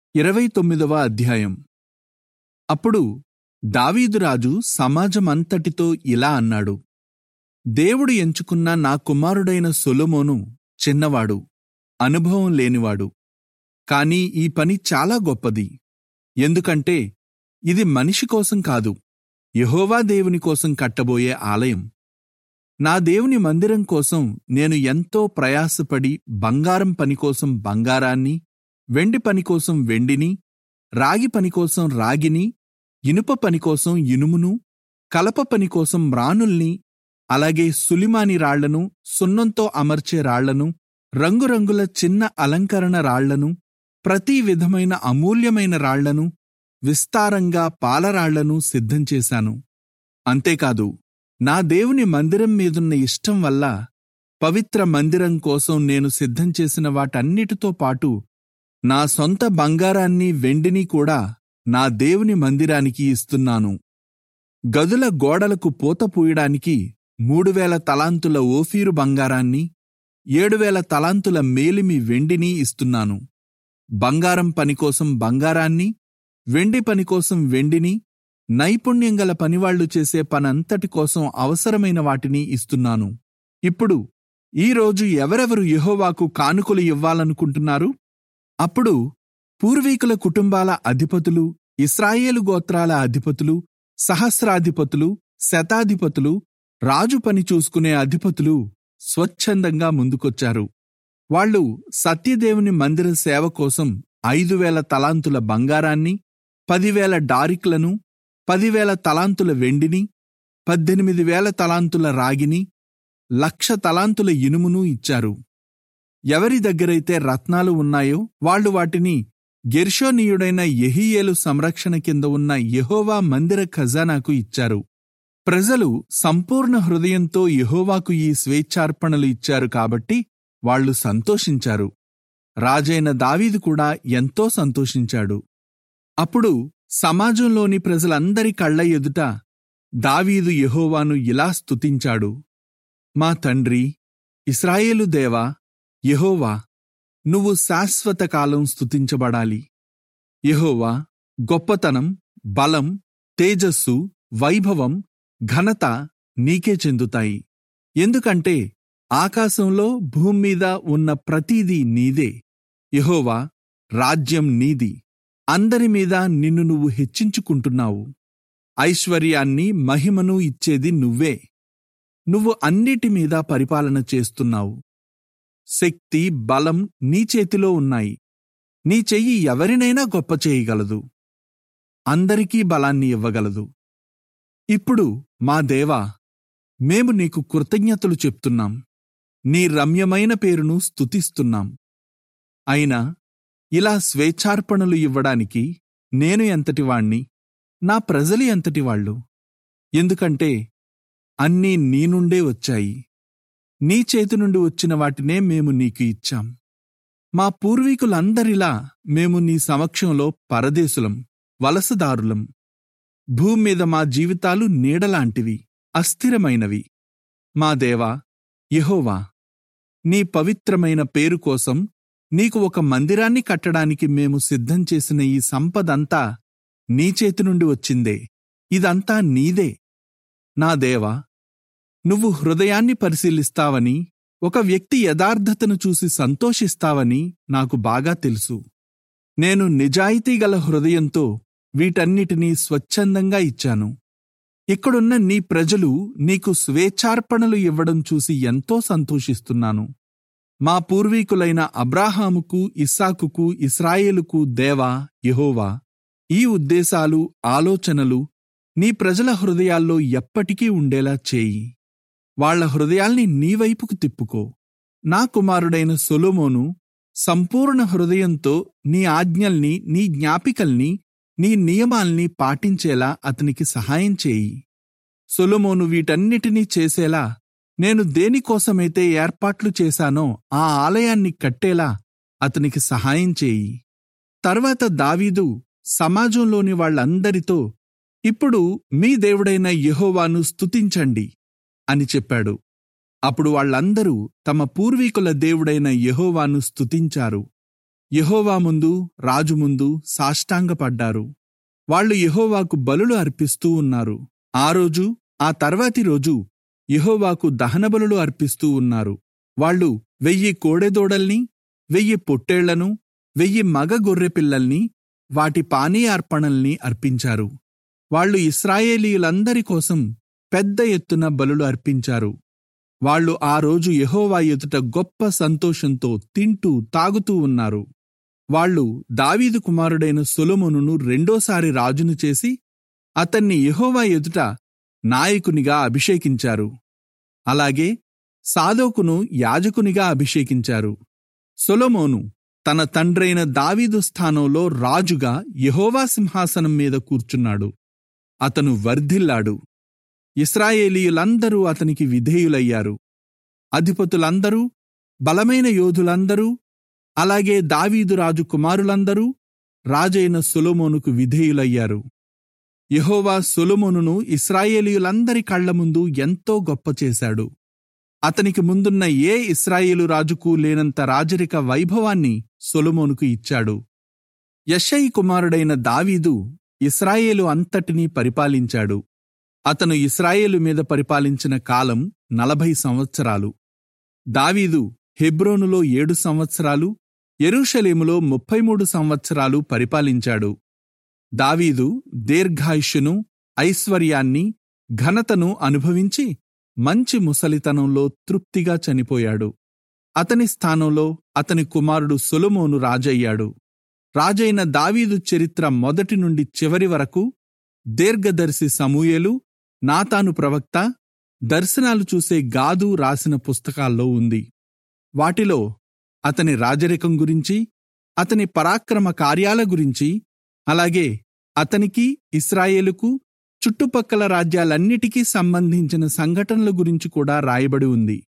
ఇరవై తొమ్మిదవ అధ్యాయం అప్పుడు దావీదురాజు సమాజమంతటితో ఇలా అన్నాడు దేవుడు ఎంచుకున్న నా కుమారుడైన సొలొమోను చిన్నవాడు అనుభవం లేనివాడు కాని ఈ పని చాలా గొప్పది ఎందుకంటే ఇది మనిషి కోసం కాదు యెహోవా దేవుని కోసం కట్టబోయే ఆలయం నా దేవుని మందిరం కోసం నేను ఎంతో ప్రయాసపడి బంగారం పని కోసం బంగారాన్ని వెండి పని కోసం వెండిని రాగి పని కోసం రాగిని ఇనుప పని కోసం ఇనుమును కలప పని కోసం మ్రానుల్ని అలాగే సులిమాని రాళ్లను సున్నంతో అమర్చే రాళ్లను రంగురంగుల చిన్న అలంకరణ రాళ్లను ప్రతి విధమైన అమూల్యమైన రాళ్లను విస్తారంగా పాలరాళ్లను సిద్ధం చేశాను అంతేకాదు నా దేవుని మందిరం మీదున్న ఇష్టం వల్ల పవిత్ర మందిరం కోసం నేను సిద్ధం చేసిన వాటన్నిటితో పాటు నా సొంత బంగారాన్ని వెండిని కూడా నా దేవుని మందిరానికి ఇస్తున్నాను గదుల గోడలకు పూత పూయడానికి మూడు వేల తలాంతుల ఓఫీరు బంగారాన్ని ఏడు వేల తలాంతుల మేలిమి వెండిని ఇస్తున్నాను బంగారం పనికోసం బంగారాన్ని వెండి పనికోసం వెండిని నైపుణ్యం గల పనివాళ్లు చేసే పనంతటి కోసం అవసరమైన వాటిని ఇస్తున్నాను ఇప్పుడు ఈరోజు ఎవరెవరు యెహోవాకు కానుకలు ఇవ్వాలనుకుంటున్నారు అప్పుడు పూర్వీకుల కుటుంబాల అధిపతులు ఇస్రాయేలు గోత్రాల అధిపతులు సహస్రాధిపతులు శతాధిపతులు రాజు పని చూసుకునే అధిపతులు స్వచ్ఛందంగా ముందుకొచ్చారు వాళ్ళు సత్యదేవుని మందిర సేవ కోసం ఐదు వేల తలాంతుల బంగారాన్ని పదివేల డారిక్లను పదివేల తలాంతుల వెండిని పద్దెనిమిది వేల తలాంతుల రాగిని లక్ష తలాంతుల ఇనుమును ఇచ్చారు ఎవరి దగ్గరైతే రత్నాలు ఉన్నాయో వాళ్ళు వాటిని గెర్షోనీయుడైన యెహీయేలు సంరక్షణ కింద ఉన్న యెహోవా మందిర ఖజానాకు ఇచ్చారు ప్రజలు సంపూర్ణ హృదయంతో యెహోవాకు ఈ స్వేచ్ఛార్పణలు ఇచ్చారు కాబట్టి వాళ్ళు సంతోషించారు రాజైన దావీదు కూడా ఎంతో సంతోషించాడు అప్పుడు సమాజంలోని ప్రజలందరి కళ్ల ఎదుట దావీదు యెహోవాను ఇలా స్తుతించాడు మా తండ్రి ఇస్రాయేలు దేవా యెహోవా నువ్వు శాశ్వత కాలం స్తుతించబడాలి యెహోవా గొప్పతనం బలం తేజస్సు వైభవం ఘనత నీకే చెందుతాయి ఎందుకంటే ఆకాశంలో భూమి మీద ఉన్న ప్రతీదీ నీదే యెహోవా రాజ్యం నీది అందరి మీద నిన్ను నువ్వు హెచ్చించుకుంటున్నావు ఐశ్వర్యాన్ని మహిమను ఇచ్చేది నువ్వే నువ్వు అన్నిటి మీద పరిపాలన చేస్తున్నావు శక్తి బలం నీ చేతిలో ఉన్నాయి నీ చెయ్యి ఎవరినైనా గొప్ప చేయగలదు అందరికీ బలాన్ని ఇవ్వగలదు ఇప్పుడు మా దేవా మేము నీకు కృతజ్ఞతలు చెప్తున్నాం నీ రమ్యమైన పేరును స్తుతిస్తున్నాం అయినా ఇలా స్వేచ్ఛార్పణలు ఇవ్వడానికి నేను ఎంతటివాణ్ణి నా ప్రజలు ఎంతటివాళ్ళు ఎందుకంటే అన్నీ నీ నుండే వచ్చాయి నీ చేతి నుండి వచ్చిన వాటినే మేము నీకు ఇచ్చాం మా పూర్వీకులందరిలా మేము నీ సమక్షంలో పరదేశులం వలసదారులం భూమి మీద మా జీవితాలు నీడలాంటివి అస్థిరమైనవి మా దేవా యెహోవా నీ పవిత్రమైన పేరు కోసం నీకు ఒక మందిరాన్ని కట్టడానికి మేము సిద్ధం చేసిన ఈ సంపదంతా నీ చేతి నుండి వచ్చిందే ఇదంతా నీదే నా దేవా నువ్వు హృదయాన్ని పరిశీలిస్తావని ఒక వ్యక్తి యథార్థతను చూసి సంతోషిస్తావని నాకు బాగా తెలుసు నేను నిజాయితీగల హృదయంతో వీటన్నిటినీ స్వచ్ఛందంగా ఇచ్చాను ఇక్కడున్న నీ ప్రజలు నీకు స్వేచ్ఛార్పణలు ఇవ్వడం చూసి ఎంతో సంతోషిస్తున్నాను మా పూర్వీకులైన అబ్రాహాముకు ఇస్సాకుకు ఇస్రాయేలుకు దేవా యెహోవా ఈ ఉద్దేశాలు ఆలోచనలు నీ ప్రజల హృదయాల్లో ఎప్పటికీ ఉండేలా చేయి వాళ్ల హృదయాల్ని నీవైపుకు తిప్పుకో నా కుమారుడైన సొలొమోను సంపూర్ణ హృదయంతో నీ ఆజ్ఞల్ని నీ జ్ఞాపికల్ని నీ నియమాల్ని పాటించేలా అతనికి సహాయం చేయి సొలొమోను వీటన్నిటినీ చేసేలా నేను దేనికోసమైతే ఏర్పాట్లు చేశానో ఆ ఆలయాన్ని కట్టేలా అతనికి సహాయం చేయి తర్వాత దావీదు సమాజంలోని వాళ్లందరితో ఇప్పుడు మీ దేవుడైన యెహోవాను స్తుతించండి అని చెప్పాడు అప్పుడు వాళ్ళందరూ తమ పూర్వీకుల దేవుడైన యెహోవాను స్తుతించారు యెహోవా ముందు రాజు ముందు సాష్టాంగపడ్డారు వాళ్ళు యెహోవాకు బలులు అర్పిస్తూ ఉన్నారు ఆ రోజు ఆ తర్వాతి రోజు యెహోవాకు దహనబలులు అర్పిస్తూ ఉన్నారు వాళ్ళు వెయ్యి కోడెదోడల్ని వెయ్యి పొట్టేళ్లను వెయ్యి మగ గొర్రెపిల్లల్ని వాటి పానీయార్పణల్ని అర్పించారు వాళ్ళు ఇస్రాయేలీయులందరి కోసం పెద్ద ఎత్తున బలులు అర్పించారు వాళ్ళు ఆ రోజు యెహోవా ఎదుట గొప్ప సంతోషంతో తింటూ తాగుతూ ఉన్నారు వాళ్ళు దావీదు కుమారుడైన సొలొమోనును రెండోసారి రాజును చేసి అతన్ని యెహోవా ఎదుట నాయకునిగా అభిషేకించారు అలాగే సాదోకును యాజకునిగా అభిషేకించారు సొలొమోను తన తండ్రైన దావీదు స్థానంలో రాజుగా యెహోవా సింహాసనం మీద కూర్చున్నాడు అతను వర్ధిల్లాడు ఇస్రాయేలీయులందరూ అతనికి విధేయులయ్యారు అధిపతులందరూ బలమైన యోధులందరూ అలాగే దావీదు రాజు కుమారులందరూ రాజైన సొలొమోనుకు విధేయులయ్యారు యెహోవా సొలొమోనును ఇస్రాయేలీయులందరి కళ్ల ముందు ఎంతో గొప్ప చేశాడు అతనికి ముందున్న ఏ ఇస్రాయేలు రాజుకు లేనంత రాజరిక వైభవాన్ని సొలొమోనుకు ఇచ్చాడు యషై కుమారుడైన దావీదు ఇస్రాయేలు అంతటినీ పరిపాలించాడు అతను ఇస్రాయేలు మీద పరిపాలించిన కాలం నలభై సంవత్సరాలు దావీదు హెబ్రోనులో ఏడు సంవత్సరాలు ఎరూషలేములో ముప్పై మూడు సంవత్సరాలు పరిపాలించాడు దావీదు దీర్ఘాయుష్యును ఐశ్వర్యాన్ని ఘనతను అనుభవించి మంచి ముసలితనంలో తృప్తిగా చనిపోయాడు అతని స్థానంలో అతని కుమారుడు సొలొమోను రాజయ్యాడు రాజైన దావీదు చరిత్ర మొదటి నుండి చివరి వరకు దీర్ఘదర్శి సమూయేలు నాతాను ప్రవక్త దర్శనాలు చూసే గాదు రాసిన పుస్తకాల్లో ఉంది వాటిలో అతని రాజరికం గురించి అతని పరాక్రమ కార్యాల గురించి అలాగే అతనికి ఇస్రాయేలుకు చుట్టుపక్కల రాజ్యాలన్నిటికీ సంబంధించిన సంఘటనల గురించి కూడా రాయబడి ఉంది